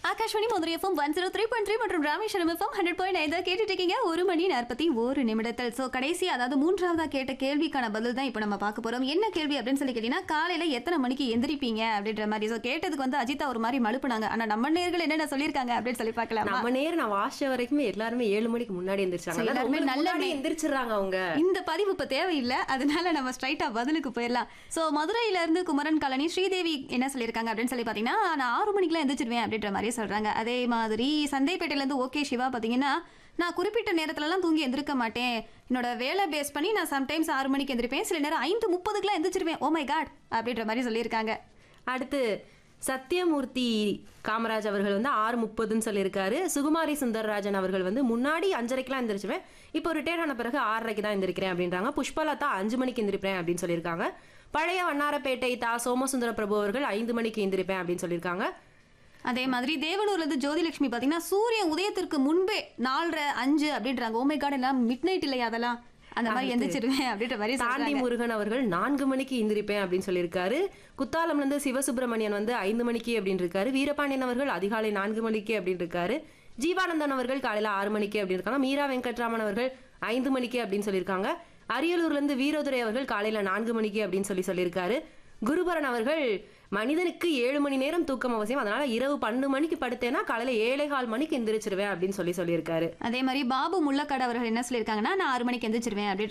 Akashvani Madurai FM one zero three point three மற்றும் Rameswaram FM hundred point ஐந்து கேட்டுட்டு இருக்கீங்க ஒரு மணி நாற்பத்தி ஒரு நிமிடத்தில் ஸோ கடைசி அதாவது மூன்றாவதா கேட்ட கேள்விக்கான பதில் தான் இப்போ நம்ம பார்க்க போறோம் என்ன கேள்வி அப்படின்னு சொல்லி கேட்டீங்கன்னா காலையில எத்தனை மணிக்கு எந்திரிப்பீங்க அப்படின்ற மாதிரி ஸோ கேட்டதுக்கு வந்து அஜிதா ஒரு மாதிரி மழுப்புனாங்க ஆனா நம்ம நேர்கள் என்னென்ன சொல்லியிருக்காங்க அப்படின்னு சொல்லி பார்க்கலாமா நம்ம நேரம் நான் வாசிச்ச வரைக்குமே எல்லாருமே ஏழு மணிக்கு முன்னாடி எந்திரிச்சாங்க சரி, அதாவது எல்லாருமே உங்களுக்கு நல்ல முன்னாடி நே- எந்திரிச்சிடுறாங்க அவங்க இந்த பதிவு இப்ப தேவையில்லை அதனால நம்ம ஸ்ட்ரைட்டா பதிலுக்கு போயிடலாம் சோ மதுரையில இருந்து குமரன் காலனி ஸ்ரீதேவி என்ன சொல்லியிருக்காங்க அப்படின்னு சொல்லி பாத்தீங்கன்னா நான் ஆறு மணிக்கெல்லாம் எந்திரிச்சிருவேன் அப்படின்ற மாதிரி சொல்றாங்க அதே மாதிரி சந்தைப்பேட்டையில இருந்து ஓகே சிவா பாத்தீங்கன்னா நான் குறிப்பிட்ட நேரத்துலலாம் தூங்கி எந்திருக்க மாட்டேன் என்னோட வேலை பேஸ் பண்ணி நான் சம்டைம்ஸ் ஆறு மணிக்கு எந்திரிப்பேன் சில நேரம் ஐந்து முப்பதுக்குலாம் எந்திரிச்சிருவேன் ஓ மை காட் அப்படின்ற மாதிரி சொல்லியிருக்காங்க அடுத்து சத்யமூர்த்தி காமராஜ் அவர்கள் வந்து ஆறு முப்பதுன்னு சொல்லியிருக்காரு சுகுமாரி சுந்தரராஜன் அவர்கள் வந்து முன்னாடி அஞ்சரைக்கெல்லாம் எந்திரிச்சுவேன் இப்போ ரிட்டையர் ஆன பிறகு ஆறரைக்கு தான் எந்திரிக்கிறேன் அப்படின்றாங்க புஷ்பலதா அஞ்சு மணிக்கு எந்திரிப்பேன் அப்படின்னு சொல்லியிருக்காங்க பழைய வண்ணாரப்பேட்டை தா சோமசுந்தர பிரபு அவர்கள் ஐந்து மணிக்கு எந்திரிப்பேன் அப்படின்னு சொல்லியிருக்காங்க அதே மாதிரி தேவனூர்ல இருந்து ஜோதிலட்சுமி பாத்தீங்கன்னா சூரியன் உதயத்திற்கு முன்பே நாலரை அஞ்சு அப்படின்றாங்க ஓ மை காட் எல்லாம் மிட் நைட் இல்லையா அதெல்லாம் அந்த மாதிரி எந்திரிச்சிருவேன் அப்படின்ற மாதிரி தாண்டி சொல்றாங்க முருகன் அவர்கள் நான்கு மணிக்கு எந்திரிப்பேன் அப்படின்னு சொல்லியிருக்காரு குத்தாலம்ல இருந்து சிவசுப்பிரமணியன் வந்து ஐந்து மணிக்கு அப்படின்னு இருக்காரு வீரபாண்டியன் அவர்கள் அதிகாலை நான்கு மணிக்கு அப்படின்னு இருக்காரு ஜீவானந்தன் அவர்கள் காலையில ஆறு மணிக்கு அப்படின்னு இருக்காங்க மீரா வெங்கட்ராமன் அவர்கள் ஐந்து மணிக்கு அப்படின்னு சொல்லியிருக்காங்க அரியலூர்ல இருந்து வீரதுரை அவர்கள் காலையில நான்கு மணிக்கு அப்படின்னு சொல்லி சொல்லியிருக்காரு குருபரன் அவர்கள் மனிதனுக்கு ஏழு மணி நேரம் தூக்கம் அவசியம் அதனால இரவு பன்னெண்டு மணிக்கு படுத்தேன்னா காலையில ஏழே கால் மணிக்கு எந்திரிச்சிருவேன் அப்படின்னு சொல்லி சொல்லியிருக்காரு அதே மாதிரி பாபு முள்ளக்காடு அவர்கள் என்ன சொல்லியிருக்காங்கன்னா நான் ஆறு மணிக்கு எந்திரிச்சிருவேன் அப்படின்ற